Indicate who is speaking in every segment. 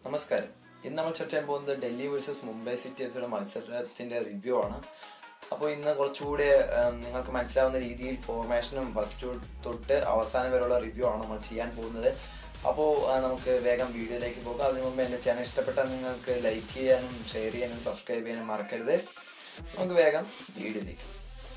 Speaker 1: നമസ്കാരം ഇന്ന് നമ്മൾ ചർച്ച ചെയ്യാൻ പോകുന്നത് ഡൽഹി വേഴ്സസ് മുംബൈ സിറ്റിയുടെ മത്സരത്തിന്റെ റിവ്യൂ ആണ് അപ്പോൾ ഇന്ന് കുറച്ചുകൂടെ ഉം, നിങ്ങൾക്ക് മനസ്സിലാവുന്ന രീതിയിൽ ഫോർമേഷനും ഫസ്റ്റ് തൊട്ട് അവസാനം വരെയുള്ള റിവ്യൂ ആണ് നമ്മൾ ചെയ്യാൻ പോകുന്നത് അപ്പോൾ നമുക്ക് വേഗം വീഡിയോയിലേക്ക് പോകാം അതിനു മുമ്പ് എൻ്റെ ചാനൽ ഇഷ്ടപ്പെട്ടാൽ നിങ്ങൾക്ക് ലൈക്ക് ചെയ്യാനും ഷെയർ ചെയ്യാനും സബ്സ്ക്രൈബ് ചെയ്യാനും മറക്കരുത് നമുക്ക് വേഗം വീഡിയോയിലേക്ക്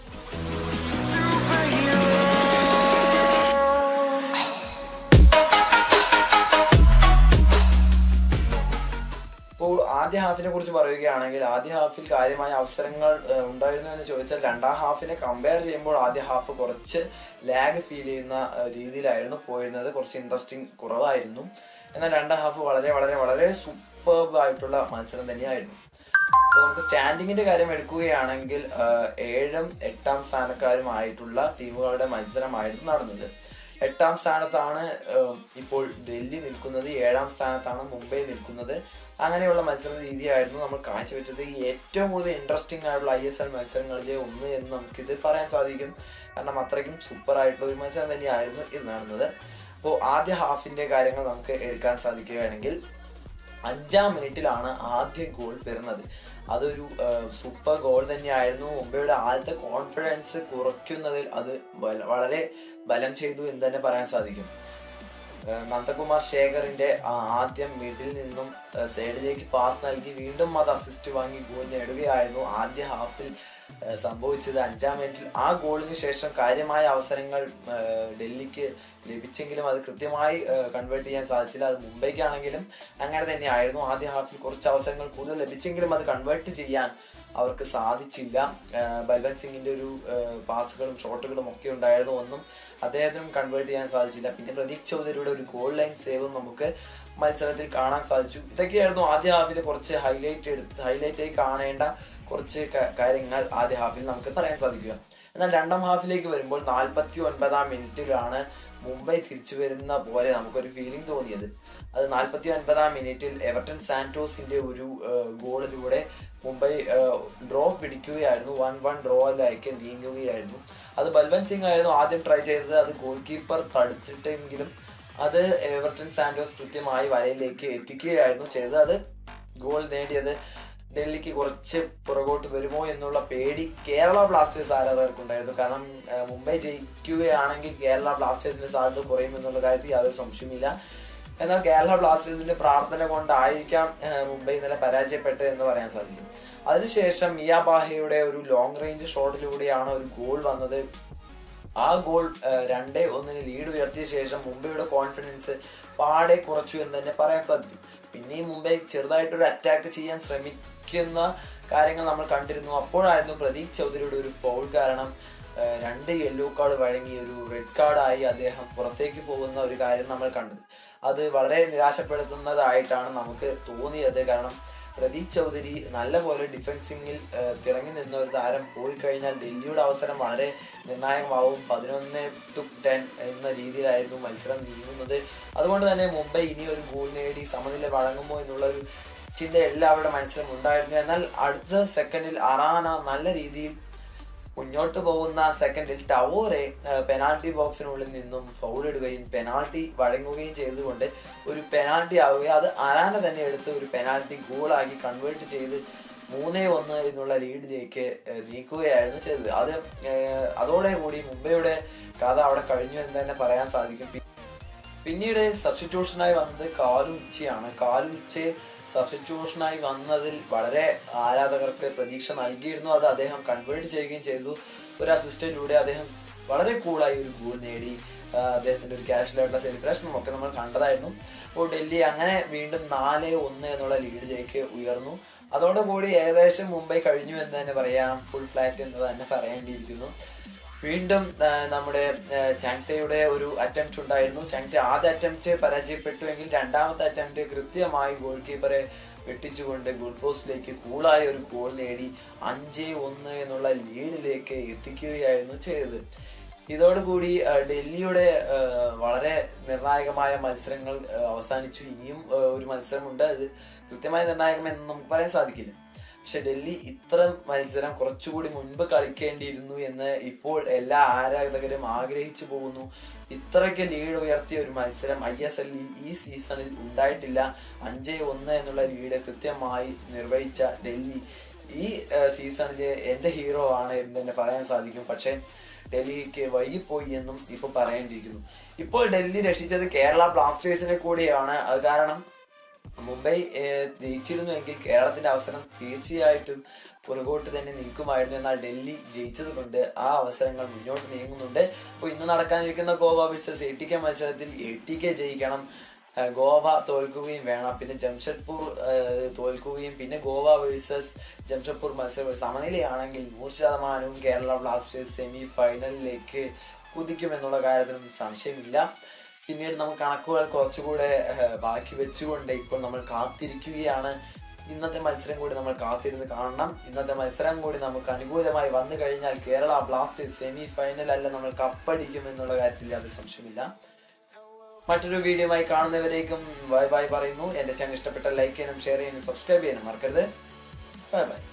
Speaker 1: ഇപ്പോൾ ആദ്യ ഹാഫിനെ കുറിച്ച് പറയുകയാണെങ്കിൽ ആദ്യ ഹാഫിൽ കാര്യമായ അവസരങ്ങൾ ഏഹ്, ഉണ്ടായിരുന്നു എന്ന് ചോദിച്ചാൽ രണ്ടാം ഹാഫിനെ കമ്പയർ ചെയ്യുമ്പോൾ ആദ്യ ഹാഫ് കുറച്ച് ലാഗ് ഫീൽ ചെയ്യുന്ന ഏഹ്, രീതിയിലായിരുന്നു പോയിരുന്നത് കുറച്ച് ഇൻട്രസ്റ്റിംഗ് കുറവായിരുന്നു എന്നാൽ രണ്ടാം ഹാഫ് വളരെ വളരെ വളരെ സൂപ്പർബ് ആയിട്ടുള്ള മത്സരം തന്നെയായിരുന്നു അപ്പോൾ നമുക്ക് സ്റ്റാൻഡിങ്ങിന്റെ കാര്യം എടുക്കുകയാണെങ്കിൽ ഏഹ്, ഏഴും എട്ടാം സ്ഥാനക്കാരുമായിട്ടുള്ള ടീമുകളുടെ മത്സരമായിരുന്നു നടന്നത് എട്ടാം സ്ഥാനത്താണ് ഏഹ്, ഇപ്പോൾ ഡൽഹി നിൽക്കുന്നത് ഏഴാം സ്ഥാനത്താണ് മുംബൈ നിൽക്കുന്നത് അങ്ങനെയുള്ള മത്സര രീതിയായിരുന്നു നമ്മൾ കാഴ്ചവെച്ചത് ഈ ഏറ്റവും കൂടുതൽ ഇൻട്രസ്റ്റിംഗ് ആയിട്ടുള്ള ഐ എസ് എൽ മത്സരങ്ങളിലെ ഒന്ന് എന്ന് നമുക്കിത് പറയാൻ സാധിക്കും കാരണം അത്രയ്ക്കും സൂപ്പർ ആയിട്ടുള്ള ഒരു മത്സരം തന്നെയായിരുന്നു ഇത് നടന്നത് അപ്പോൾ ആദ്യ ഹാഫിന്റെ കാര്യങ്ങൾ നമുക്ക് എടുക്കാൻ സാധിക്കുകയാണെങ്കിൽ അഞ്ചാം മിനിറ്റിലാണ് ആദ്യ ഗോൾ വരുന്നത് അതൊരു സൂപ്പർ ഗോൾ തന്നെയായിരുന്നു മുംബൈയുടെ ആദ്യത്തെ കോൺഫിഡൻസ് കുറയ്ക്കുന്നതിൽ അത് വല- വളരെ ബലം ചെയ്തു എന്ന് തന്നെ പറയാൻ സാധിക്കും ഏഹ് നന്ദകുമാർ ശേഖറിന്റെ ആ ആദ്യം മിഡിൽ നിന്നും ഏഹ് സൈഡിലേക്ക് പാസ് നൽകി വീണ്ടും അത് അസിസ്റ്റ് വാങ്ങി ഗോൾ നേടുകയായിരുന്നു ആദ്യ ഹാഫിൽ ഏഹ് സംഭവിച്ചത് അഞ്ചാം മിനിറ്റിൽ ആ ഗോളിന് ശേഷം കാര്യമായ അവസരങ്ങൾ ഏഹ് ഡൽഹിക്ക് ലഭിച്ചെങ്കിലും അത് കൃത്യമായി കൺവേർട്ട് ചെയ്യാൻ സാധിച്ചില്ല അത് മുംബൈക്കാണെങ്കിലും അങ്ങനെ തന്നെയായിരുന്നു ആദ്യ ഹാഫിൽ കുറച്ച് അവസരങ്ങൾ കൂടുതൽ ലഭിച്ചെങ്കിലും അത് കൺവേർട്ട് ചെയ്യാൻ അവർക്ക് സാധിച്ചില്ല ഏഹ് ബൽവന്ത് സിംഗിന്റെ ഒരു ഏഹ് പാസുകളും ഷോട്ടുകളും ഒക്കെ ഉണ്ടായിരുന്നു ഒന്നും അദ്ദേഹത്തിനും കൺവേർട്ട് ചെയ്യാൻ സാധിച്ചില്ല പിന്നെ പ്രദീപ് ചൗധരിയുടെ ഒരു ഗോൾ ലൈൻ സേവും നമുക്ക് മത്സരത്തിൽ കാണാൻ സാധിച്ചു ഇതൊക്കെയായിരുന്നു ആദ്യ ഹാഫിൽ കുറച്ച് ഹൈലൈറ്റ് എടുത്ത് ഹൈലൈറ്റ് ആയി കാണേണ്ട കുറച്ച് ക- കാര്യങ്ങൾ ആദ്യ ഹാഫിൽ നമുക്ക് പറയാൻ സാധിക്കുക എന്നാൽ രണ്ടാം ഹാഫിലേക്ക് വരുമ്പോൾ നാൽപ്പത്തി ഒൻപതാം മിനിറ്റിലാണ് മുംബൈ തിരിച്ചു വരുന്ന പോലെ നമുക്കൊരു ഫീലിംഗ് തോന്നിയത് അത് നാൽപ്പത്തി ഒൻപതാം മിനിറ്റിൽ എവർട്ടൺ സാന്റോസിന്റെ ഒരു ഏഹ്, ഗോളിലൂടെ മുംബൈ ഡ്രോ പിടിക്കുകയായിരുന്നു വൺ വൺ ഡ്രോയിലേക്ക് നീങ്ങുകയായിരുന്നു അത് ബൽവന്ത് സിംഗ് ആയിരുന്നു ആദ്യം ട്രൈ ചെയ്തത് അത് ഗോൾ കീപ്പർ തടുത്തിട്ടെങ്കിലും അത് എവർട്ടൺ സാന്റോസ് കൃത്യമായി വലയിലേക്ക് എത്തിക്കുകയായിരുന്നു ചെയ്തത് അത് ഗോൾ നേടിയത് ഡൽഹിക്ക് കുറച്ച് പുറകോട്ട് വരുമോ എന്നുള്ള പേടി കേരള ബ്ലാസ്റ്റേഴ്സ് ആരാധകർക്കുണ്ടായിരുന്നു കാരണം ഏഹ്, മുംബൈ ജയിക്കുകയാണെങ്കിൽ കേരള ബ്ലാസ്റ്റേഴ്സിന്റെ സാധ്യത കുറയും എന്നുള്ള കാര്യത്തിൽ യാതൊരു സംശയമില്ല എന്നാൽ കേരള ബ്ലാസ്റ്റേഴ്സിന്റെ പ്രാർത്ഥന കൊണ്ടായിരിക്കാം ഏഹ്, മുംബൈ ഇന്നലെ പരാജയപ്പെട്ടത് എന്ന് പറയാൻ സാധിക്കും അതിനുശേഷം മിയാബാഹയുടെ ഒരു ലോങ് റേഞ്ച് ഷോട്ടിലൂടെയാണ് ഒരു ഗോൾ വന്നത് ആ ഗോൾ ഏഹ്, രണ്ടേ ഒന്നിന് ലീഡ് ഉയർത്തിയ ശേഷം മുംബൈയുടെ കോൺഫിഡൻസ് പാടെ കുറച്ചു എന്ന് തന്നെ പറയാൻ സാധിക്കും പിന്നെയും മുംബൈ ചെറുതായിട്ടൊരു അറ്റാക്ക് ചെയ്യാൻ ശ്രമിക്കുന്ന കാര്യങ്ങൾ നമ്മൾ കണ്ടിരുന്നു അപ്പോഴായിരുന്നു പ്രദീപ് ചൗധരിയുടെ ഒരു ഫൗൾ കാരണം ഏഹ്, രണ്ട് യെല്ലോ കാർഡ് വഴങ്ങി ഒരു റെഡ് കാർഡായി അദ്ദേഹം പുറത്തേക്ക് പോകുന്ന ഒരു കാര്യം നമ്മൾ കണ്ടത് അത് വളരെ നിരാശപ്പെടുത്തുന്നതായിട്ടാണ് നമുക്ക് തോന്നിയത് കാരണം പ്രദീപ് ചൗധരി നല്ലപോലെ ഡിഫൻസിങ്ങിൽ ഏഹ്, തിളങ്ങി നിന്ന ഒരു താരം പോയി കഴിഞ്ഞാൽ ഡൽഹിയുടെ അവസരം വളരെ നിർണായകമാവും പതിനൊന്ന് ടു ടെൻ എന്ന രീതിയിലായിരുന്നു മത്സരം നീങ്ങുന്നത് അതുകൊണ്ട് തന്നെ മുംബൈ ഇനി ഒരു ഗോൾ നേടി സമനില വഴങ്ങുമോ എന്നുള്ള ഒരു ചിന്ത എല്ലാവരുടെ മനസ്സിലും ഉണ്ടായിരുന്നു എന്നാൽ അടുത്ത സെക്കൻഡിൽ അറാന നല്ല രീതിയിൽ മുന്നോട്ട് പോകുന്ന സെക്കൻഡിൽ ടവോറെ പെനാൾട്ടി ബോക്സിനുള്ളിൽ നിന്നും ഫൗൾ ഇടുകയും പെനാൾട്ടി വഴങ്ങുകയും ചെയ്തുകൊണ്ട് ഒരു പെനാൾട്ടി ആവുകയും അത് അരാന തന്നെ എടുത്ത് ഒരു പെനാൾട്ടി ഗോളാക്കി കൺവേർട്ട് ചെയ്ത് മൂന്നേ ഒന്ന് എന്നുള്ള ലീഡിലേക്ക് ഏഹ്, നീക്കുകയായിരുന്നു ചെയ്തത് അത് ഏഹ്, അതോടെ കൂടി മുംബൈയുടെ കഥ അവിടെ കഴിഞ്ഞു എന്ന് തന്നെ പറയാൻ സാധിക്കും പി- പിന്നീട് സബ്സ്റ്റിറ്റ്യൂഷനായി വന്നത് കാലുച്ചയാണ് കാലുച്ചെ സബ്സ്റ്റിറ്റ്യൂഷനായി വന്നതിൽ വളരെ ആരാധകർക്ക് പ്രതീക്ഷ നൽകിയിരുന്നു അത് അദ്ദേഹം കൺവേർട്ട് ചെയ്യുകയും ചെയ്തു ഒരു അസിസ്റ്റന്റിലൂടെ അദ്ദേഹം വളരെ കൂളായി ഒരു ഗോൾ നേടി ആ, അദ്ദേഹത്തിന്റെ ഒരു ക്യാഷ്വലായിട്ടുള്ള സെലിബ്രേഷനും ഒക്കെ നമ്മൾ കണ്ടതായിരുന്നു അപ്പോൾ ഡൽഹി അങ്ങനെ വീണ്ടും നാല് ഒന്ന് എന്നുള്ള ലീഡിലേക്ക് ഉയർന്നു അതോടുകൂടി ഏകദേശം മുംബൈ കഴിഞ്ഞു എന്ന് തന്നെ പറയാം ഫുൾ ഫ്ലാറ്റ് എന്ന് തന്നെ പറയേണ്ടിയിരിക്കുന്നു വീണ്ടും ആ, നമ്മുടെ ആ, ചാങ്തയുടെ ഒരു അറ്റംപ്റ്റ് ഉണ്ടായിരുന്നു ചാങ്ത ആദ്യ അറ്റംപ്റ്റ് പരാജയപ്പെട്ടുവെങ്കിൽ രണ്ടാമത്തെ അറ്റംപ്റ്റ് കൃത്യമായി ഗോൾ കീപ്പറെ വെട്ടിച്ചുകൊണ്ട് ഗോൾ പോസ്റ്റിലേക്ക് കൂളായ ഒരു ഗോൾ നേടി അഞ്ച് ഒന്ന് എന്നുള്ള ലീഡിലേക്ക് എത്തിക്കുകയായിരുന്നു ചെയ്തത് ഇതോടുകൂടി ആ, ഡൽഹിയുടെ ആ, വളരെ നിർണായകമായ മത്സരങ്ങൾ ആ, അവസാനിച്ചു ഇനിയും ആ, ഒരു മത്സരമുണ്ട് അത് കൃത്യമായി നിർണായകമെന്ന് നമുക്ക് പറയാൻ സാധിക്കില്ല പക്ഷെ ഡൽഹി ഇത്ര മത്സരം കുറച്ചുകൂടി മുൻപ് കളിക്കേണ്ടിയിരുന്നു എന്ന് ഇപ്പോൾ എല്ലാ ആരാധകരും ആഗ്രഹിച്ചു പോകുന്നു ഇത്രയ്ക്ക് ലീഡ് ഉയർത്തിയ ഒരു മത്സരം ഐ എസ് എല്ലിൽ ഈ സീസണിൽ ഉണ്ടായിട്ടില്ല അഞ്ച് ഒന്ന് എന്നുള്ള ലീഡ് കൃത്യമായി നിർവഹിച്ച ഡൽഹി ഈ സീസണില് എന്റെ ഹീറോ ആണ് എന്ന് തന്നെ പറയാൻ സാധിക്കും പക്ഷെ ഡൽഹിക്ക് വൈകിപ്പോയി എന്നും ഇപ്പൊ പറയേണ്ടിയിരിക്കുന്നു ഇപ്പോൾ ഡൽഹി രക്ഷിച്ചത് കേരള ബ്ലാസ്റ്റേഴ്സിനെ കൂടിയാണ് അത് കാരണം മുംബൈ ഏഹ്, ജയിച്ചിരുന്നുവെങ്കിൽ കേരളത്തിന്റെ അവസരം തീർച്ചയായിട്ടും പുറകോട്ട് തന്നെ നിൽക്കുമായിരുന്നു എന്നാൽ ഡൽഹി ജയിച്ചത് കൊണ്ട് ആ അവസരങ്ങൾ മുന്നോട്ട് നീങ്ങുന്നുണ്ട് അപ്പോൾ ഇന്ന് നടക്കാനിരിക്കുന്ന Goa versus A T K മത്സരത്തിൽ എ ടി കെ ജയിക്കണം ഏഹ്, ഗോവ തോൽക്കുകയും വേണം പിന്നെ ജംഷഡ്പൂർ ഏഹ്, തോൽക്കുകയും പിന്നെ ഗോവ വേഴ്സസ് ജംഷഡ്പൂർ മത്സരം ഒരു സമനിലയാണെങ്കിൽ നൂറ് ശതമാനവും കേരള ബ്ലാസ്റ്റേഴ്സ് സെമി ഫൈനലിലേക്ക് കുതിക്കുമെന്നുള്ള കാര്യത്തിലും സംശയമില്ല പിന്നീട് നമുക്ക് കണക്കുകൾ കുറച്ചുകൂടെ ഏഹ്, ബാക്കി വെച്ചുകൊണ്ട് ഇപ്പോൾ നമ്മൾ കാത്തിരിക്കുകയാണ് ഇന്നത്തെ മത്സരം കൂടി നമ്മൾ കാത്തിരുന്ന് കാണണം ഇന്നത്തെ മത്സരം കൂടി നമുക്ക് അനുകൂലമായി വന്നു കഴിഞ്ഞാൽ കേരള ബ്ലാസ്റ്റേഴ്സ് സെമി ഫൈനൽ അല്ല നമ്മൾ കപ്പടിക്കും എന്നുള്ള കാര്യത്തിൽ യാതൊരു സംശയമില്ല മറ്റൊരു വീഡിയോയുമായി കാണുന്നവരേക്കും ബൈ ബൈ പറയുന്നു എന്റെ ചാനൽ ഇഷ്ടപ്പെട്ട ലൈക്ക് ചെയ്യാനും ഷെയർ ചെയ്യാനും സബ്സ്ക്രൈബ് ചെയ്യാനും മറക്കരുത് ബൈ ബൈ